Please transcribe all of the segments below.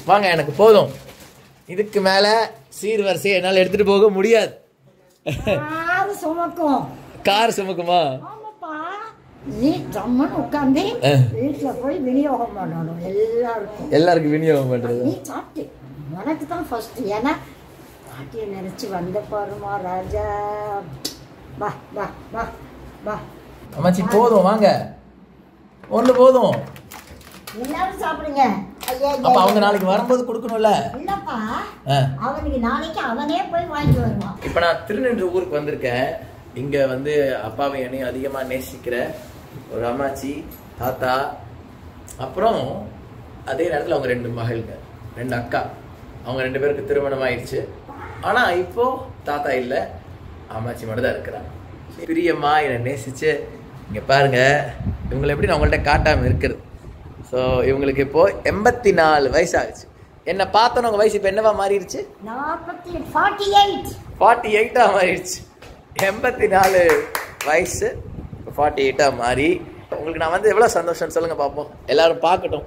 வாங்க எனக்கு போதும் இதுக்கு மேல சீர்வரிசையை என்னால் எடுத்துட்டு போக முடியாது யாரு சுமக்கும் கார் சுமக்குமா ஆமாப்பா நீ ஜம்முன்னு உட்காந்து ஆ. வீட்டுல போய் விநியோகம் பண்ணணும் எல்லாருக்கும் எல்லாருக்கும் விநியோகம் பண்றது நீ சாப்பிட்டு உனக்கு தான் ஃபர்ஸ்ட் ஏன்னா பாட்டியை நினைச்சு வந்த பாருமா ராஜா வா வா வா வா அம்மாச்சி போதும் வாங்க ஒண்ணு போதும் எல்லாரும் சாப்பிடுங்க ஐயா அப்ப அவங்க நாளைக்கு வரும்போது கொடுக்கணும்ல இல்லப்பா ஆ. அவனுக்கு நாளைக்கு அவனே போய் வாங்கிட்டு வருவான் இப்போ நான் திருநெல்வேலி ஊருக்கு வந்திருக்கேன் இங்க வந்து அப்பாவை என்னையும் அதிகமா நேசிக்கிற ஒரு அம்மாச்சி தாத்தா அப்புறம் அதே நேரத்தில் அவங்க ரெண்டு மகள்ங்க ரெண்டு அக்கா அவங்க ரெண்டு பேருக்கு திருமணம் ஆயிடுச்சு ஆனா இப்போ தாத்தா இல்லை அம்மாச்சி மட்டும் தான் இருக்கிறாங்க பிரியம்மா என்னை நேசிச்சு இங்க பாருங்க இவங்களை எப்படி நான் உங்கள்ட்ட காட்டாம இருக்கிறது ஸோ இவங்களுக்கு இப்போ எண்பத்தி நாலு வயசு ஆகுச்சு என்னை பார்த்தோன்னு உங்க வயசு இப்போ என்னவா மாறிடுச்சு நாற்பத்தி ஃபார்ட்டி எயிட் ஃபார்ட்டி எயிட்டாக மாறிடுச்சு எண்பத்தி நாலு வயசு ஃபார்ட்டி எயிட்டாக மாறி உங்களுக்கு நான் வந்து எவ்வளோ சந்தோஷம் சொல்லுங்க பார்ப்போம் எல்லாரும் பார்க்கட்டும்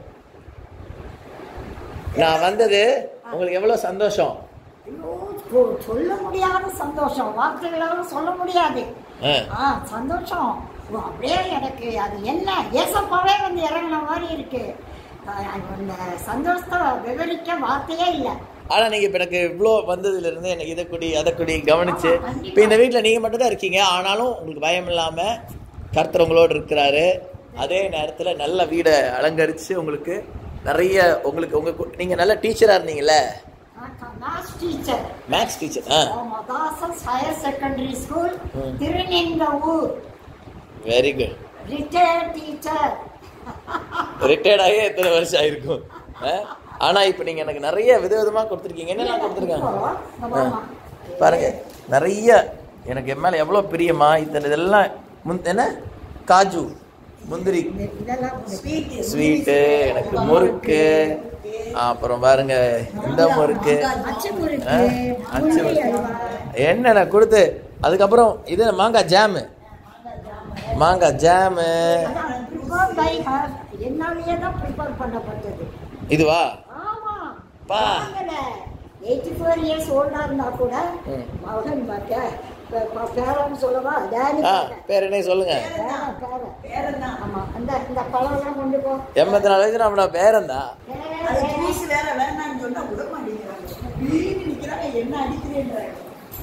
நான் வந்தது உங்களுக்கு எவ்வளோ சந்தோஷம் சொல்ல முடியாத சந்தோஷம் வார்த்தைகளால சொல்ல முடியாது ஆ, ஆ சந்தோஷம் ஓ, அப்படியே எனக்கு அது என்ன ஏசப்பாவே வந்து இறங்கின மாதிரி இருக்கு ஆ, அந்த சந்தோஷத்தை விவரிக்க வார்த்தையே இல்லை ஆனா நீங்க இப்போ எனக்கு இவ்வளோ வந்ததுல இருந்து எனக்கு இதை குடி அதை குடி கவனிச்சு இப்போ இந்த வீட்டில் நீங்க மட்டும் தான் இருக்கீங்க ஆனாலும் உங்களுக்கு பயம் இல்லாம கர்த்தர் உங்களோடு இருக்கிறாரு அதே நேரத்துல நல்ல வீடை அலங்கரிச்சு உங்களுக்கு நிறைய உங்களுக்கு உங்க கு- நீங்க நல்ல டீச்சரா இருந்தீங்கல்ல மேத்ஸ் டீச்சர் மேக்ஸ் டீச்சர் ஆ மதாசஸ் ஹையர் செகண்டரி ஸ்கூல் ம். Thirunengavur very good retired teacher retired ஆகி எத்தனை வருஷம் ஆயிருக்கும் ஆ? ஆனா இப்போ நீங்க எனக்கு நிறைய விதவிதமா கொடுத்துருக்கீங்க என்னெல்லாம் கொடுத்துருக்காங்க பாருங்க நிறைய எனக்கு என் மேல எவ்வளவு பிரியமா இத்தனை இதெல்லாம் முந் என்ன காஜு முந்திரி இதெல்லாம் ஸ்வீட்டு எனக்கு முறுக்கு அப்புறம் பாருங்க இந்த முறுக்கு அச்சு ஆ? முறுக்கு அச்சு முந்திரி முறுக்கு. அல்வா. என்னென்ன கொடுத்து அதுக்கப்புறம் இது மாங்காய் ஜாமு மாங்காய் ஜாமு அதான் prepare by her. என்னாலேயே தான் ப்ரிப்பேர் பண்ணப்பட்டது இதுவா ஆமா பா. எயிட்டி ஃபோர் இயர்ஸ் ஓல்டா இருந்தா கூட ம். மகன் பார்க்க பேரன்னு சொல்லவா டேனி ஆ பேர் என்ன சொல்லுங்க பேரன் பேரன் ஆமா அந்த இந்த பழம் எல்லாம் கொண்டு போ எண்பத்தி நாலு வயசு நம்ம பேரன்தான் அது ஜூஸ் வேற வேணாம்னு சொன்னா விட மாட்டேங்கிறாங்க வீடு நிக்கிறாங்க என்ன அடிக்கிறேன்றாங்க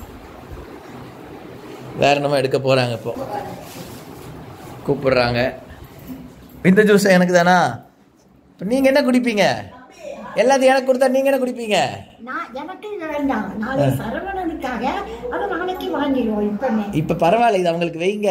வேற என்னமோ எடுக்க போறாங்க இப்போ கூப்பிடுறாங்க இந்த ஜூஸ் எனக்கு தானா இப்போ நீங்க என்ன குடிப்பீங்க எல்லாத்தையும் எனக்கு கொடுத்தா நீங்க என்ன குடிப்பீங்க நான் எனக்கு இது வேண்டாம் நாளைக்கு சரவணனுக்காக அதை நாளைக்கு வாங்கிடுவோம் இப்பமே இப்ப பரவாயில்ல இது அவங்களுக்கு வைங்க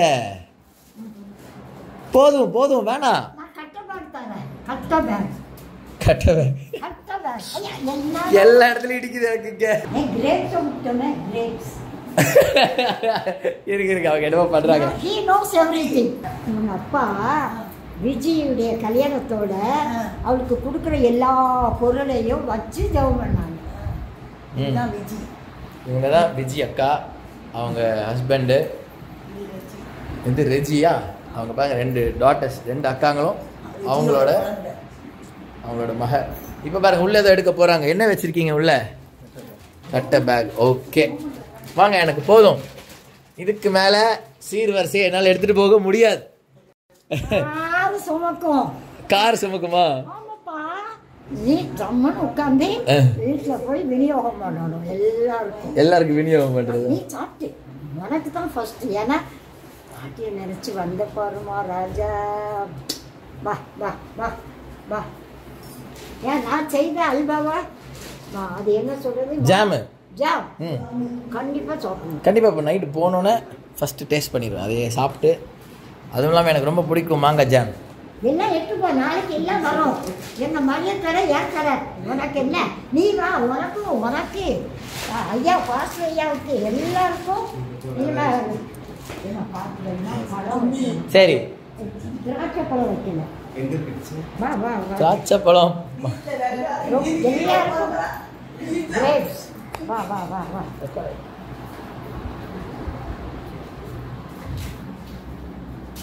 போதும் போதும் வேணாம் நான் கட்ட பேக் தரேன் கட்ட பேக் கட்டவே கட்ட பேக் ஐயா என்ன எல்லா இடத்துலயும் இடிக்குது எனக்கு இங்க கிரேப்ஸ் விட்டோன்னே கிரேப்ஸ் இருக்கு இருக்கு அவங்க என்னமோ பண்றாங்க ஹீ நோஸ் எவ்ரிதிங் உங்க அப்பா விஜயுடைய கல்யாணத்தோட அவளுக்கு கொடுக்குற எல்லா பொருளையும் வச்சு ஜெபம் பண்ணாங்க ம். இதுதான் விஜி இவங்க தான் விஜி அக்கா அவங்க ஹஸ்பண்டு இது ரெஜியா அவங்க பாருங்க ரெண்டு டாட்டர்ஸ் ரெண்டு அக்காங்களும் அவங்களோட அவங்களோட மக இப்போ பாருங்க உள்ள ஏதோ எடுக்க போறாங்க என்ன வச்சிருக்கீங்க உள்ள கட்ட பேக் ஓகே வாங்க எனக்கு போதும் இதுக்கு மேல சீர்வரிசையை என்னால் எடுத்துட்டு போக முடியாது யாரு சுமக்கும் கார் சுமக்குமா ஆமாப்பா நீ ஜம்முன்னு உட்காந்து ஆ. வீட்டுல போய் விநியோகம் பண்ணணும் எல்லாருக்கும் எல்லாருக்கும் விநியோகம் பண்றது நீ சாப்பிட்டு உனக்கு தான் ஃபர்ஸ்ட் ஏன்னா பாட்டியை நினைச்சு வந்த பாருமா ராஜா வா வா வா வா ஏன் நான் செய்த அல்வாவா வா, அது என்ன சொல்றது ஜாமு ஜாம் ம் கண்டிப்பா சாப்பிடணும் கண்டிப்பாக இப்போ நைட்டு போனோன்னே ஃபஸ்ட்டு டேஸ்ட் பண்ணிடுவேன் அதையே சாப்பிட்டு அதுவும் இல்லாமல் எனக்கு ரொம்ப பிடிக்கும் மாங்காய் ஜாம் எல்லாம் எடுத்துக்கோ நாளைக்கு எல்லாம் வரும் என்ன மரிய தர ஏன் தர உனக்கு என்ன நீ வா உனக்கும் உனக்கு அஹ், ஐயா பாஸ்டர் ஐயாவுக்கு எல்லாருக்கும் இல்ல, என்ன பாத்துக்கன்னா பழம் சரி திராட்சை பழம் வைக்கல வா வா வா திராட்சை பழம் ரொம்ப எல்லாருக்கும் grapes. வா வா வா வா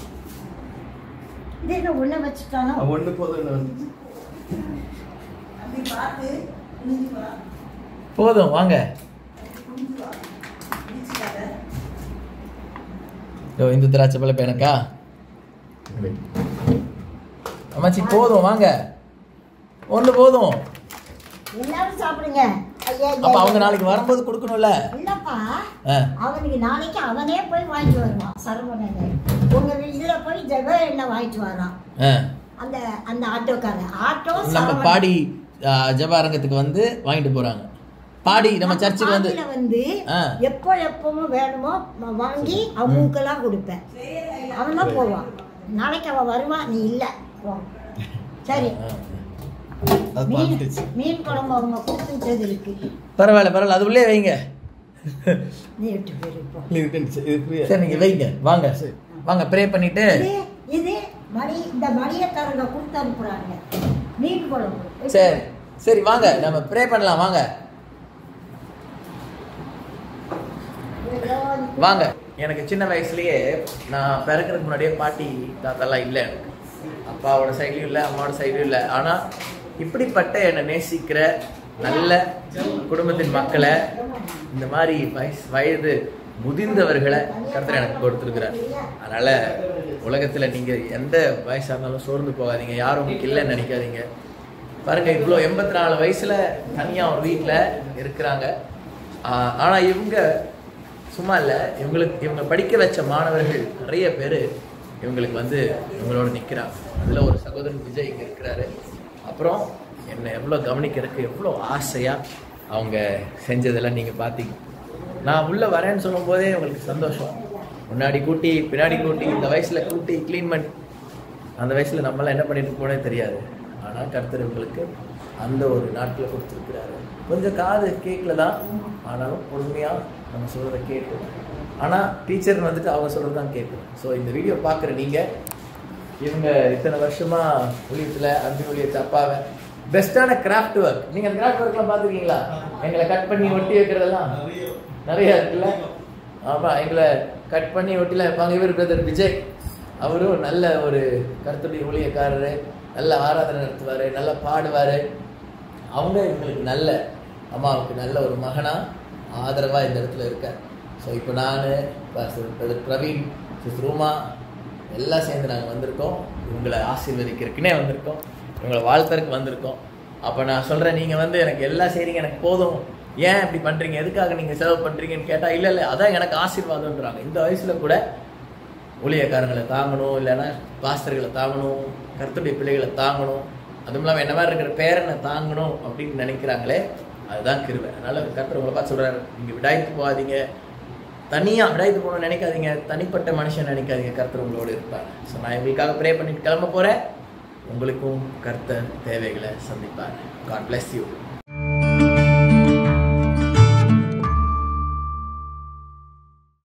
இது என்ன உள்ள வச்சுட்டானோ ஒண்ணு போதும் இப்படி பார்த்து குனிஞ்சு வா போதும் வாங்க குனிஞ்சு வா குனிச்சுக்காத யோ இந்த திராட்சை பழம் இப்ப எனக்கா அம்மாச்சி போதும் வாங்க ஒண்ணு போதும் எல்லாரும் சாப்பிடுங்க ஐயா ஐயா, அப்ப அவங்க ஐயா. நாளைக்கு வரும்போது கொடுக்கணும்ல இல்லப்பா ஆ. அவனுக்கு நாளைக்கு அவனே போய் வாங்கிட்டு வருவான் சரவணன் உங்க இதுல போய் ஜெப எண்ணெய் வாங்கிட்டு வரான் ஆ. அந்த அந்த ஆட்டோக்காரன் ஆட்டோ நம்ம சரவணன். பாடி ஆ, ஜெப அரங்கத்துக்கு வந்து வாங்கிட்டு போறாங்க பாடி நம்ம சர்ச்சுக்கு வந்து பாட்டில வந்து ஆ. எப்போ எப்பவும் வேணுமோ ம- வாங்கி அவங்களுக்கெல்லாம் கொடுப்பேன் அவன் தான் போவான் நாளைக்கு அவன் வருவான் நீ இல்லை போ சரி ஆ. அது மீன் பார்த்துச்சு. மீன் குழம்பு அவங்க கொடுத்துட்டது இருக்கு பரவாயில்ல பரவாயில்ல அது உள்ளே வைங்க நீ எட்டு பேர் இப்போ சரி நீங்க வைங்க வாங்க வாங்க ப்ரே பண்ணிட்டு இது இது மணி இந்த மணியக்காரங்க கொடுத்து அனுப்புறாங்க மீன் குழம்பு சரி சரி வாங்க நம்ம ப்ரே பண்ணலாம் வாங்க வாங்க எனக்கு சின்ன வயசுலயே நான் பிறக்கிறதுக்கு முன்னாடியே பாட்டி தாத்தாலாம் இல்லை எனக்கு அப்பாவோட சைட்லையும் இல்லை அம்மாவோட சைட்லையும் இல்லை ஆனால் இப்படிப்பட்ட என்னை நேசிக்கிற நல்ல குடும்பத்தின் மக்களை இந்த மாதிரி வயசு வயது முதிர்ந்தவர்களை கருத்தில் எனக்கு கொடுத்துருக்குறார் அதனால உலகத்தில் நீங்கள் எந்த வயசாக இருந்தாலும் சோர்ந்து போகாதீங்க யாரும் உங்களுக்கு இல்லைன்னு நினைக்காதீங்க பாருங்க இவ்வளோ எண்பத்தி நாலு வயசுல தனியாக ஒரு வீட்டில் இருக்கிறாங்க ஆஹ் ஆனா இவங்க சும்மா இல்லை இவங்களுக்கு இவங்க படிக்க வச்ச மாணவர்கள் நிறைய பேர் இவங்களுக்கு வந்து இவங்களோட நிற்கிறாங்க அதில் ஒரு சகோதரன் விஜய் இங்கே இருக்கிறாரு அப்புறம் என்னை எவ்வளோ கவனிக்கிறதுக்கு எவ்வளோ ஆசையாக அவங்க செஞ்சதெல்லாம் நீங்கள் பார்த்தீங்க நான் உள்ளே வரேன்னு சொல்லும்போதே உங்களுக்கு சந்தோஷம் முன்னாடி கூட்டி பின்னாடி கூட்டி இந்த வயசில் கூட்டி க்ளீன் பண்ணி அந்த வயசில் நம்மளாம் என்ன பண்ணிட்டு போனே தெரியாது ஆனால் கர்த்தர் உங்களுக்கு அந்த ஒரு நாட்களை கொடுத்துருக்கிறாரு கொஞ்சம் காது கேட்கல தான் ஆனாலும் பொறுமையாக நம்ம சொல்கிறத கேட்டு ஆனால் டீச்சர் வந்துட்டு அவங்க சொல்கிறது தான் கேட்கணும் ஸோ இந்த வீடியோ பார்க்குற நீங்கள் இவங்க இத்தனை வருஷமாக ஊழியத்தில் அஞ்சு ஊழியத்தை அப்பாவை பெஸ்ட்டான கிராஃப்ட் ஒர்க் நீங்கள் அந்த கிராஃப்ட் ஒர்க்லாம் பார்த்துருக்கீங்களா எங்களை கட் பண்ணி ஒட்டி வைக்கிறதெல்லாம் நிறைய இருக்குல்ல ஆமாம் எங்களை கட் பண்ணி ஒட்டிலாம் வைப்பாங்க இவர் பிரதர் விஜய் அவரும் நல்ல ஒரு கருத்துடைய ஊழியக்காரரு நல்ல ஆராதனை நடத்துவார் நல்லா பாடுவார் அவங்க இவங்களுக்கு நல்ல அம்மாவுக்கு நல்ல ஒரு மகனா ஆதரவாக இந்த இடத்துல இருக்கார் ஸோ இப்போ நான் பிரதர் பிரவீன் சிஸ் ரூமா எல்லாம் சேர்ந்து நாங்கள் வந்திருக்கோம் இவங்களை ஆசீர்வதிக்கிறதுக்குனே வந்திருக்கோம் இவங்களை வாழ்த்தறதுக்கு வந்திருக்கோம் அப்போ நான் சொல்கிறேன் நீங்கள் வந்து எனக்கு எல்லாம் செய்றீங்க எனக்கு போதும் ஏன் இப்படி பண்ணுறீங்க எதுக்காக நீங்கள் செலவு பண்ணுறீங்கன்னு கேட்டால் இல்லை இல்லை அதான் எனக்கு ஆசீர்வாதம்ன்றாங்க இந்த வயசில் கூட ஊழியக்காரங்களை தாங்கணும் இல்லைன்னா பாஸ்டர்களை தாங்கணும் கர்த்தருடைய பிள்ளைகளை தாங்கணும் அதுவும் இல்லாமல் என்ன மாதிரி இருக்கிற பேரனை தாங்கணும் அப்படின்னு நினைக்கிறாங்களே அதுதான் கிருவை அதனால கர்த்தர் உங்களை பார்த்து சொல்கிறாரு நீங்கள் விடாய்த்து போகாதீங்க தனியாக விடாய்த்து போகணும்னு நினைக்காதீங்க தனிப்பட்ட மனுஷன் நினைக்காதீங்க கர்த்தர் உங்களோட இருப்பார் ஸோ நான் இவங்களுக்காக ப்ரே பண்ணிட்டு கிளம்ப போகிறேன் உங்களுக்கும் கர்த்தர் தேவைகளை சந்திப்பார் காட் bless யூ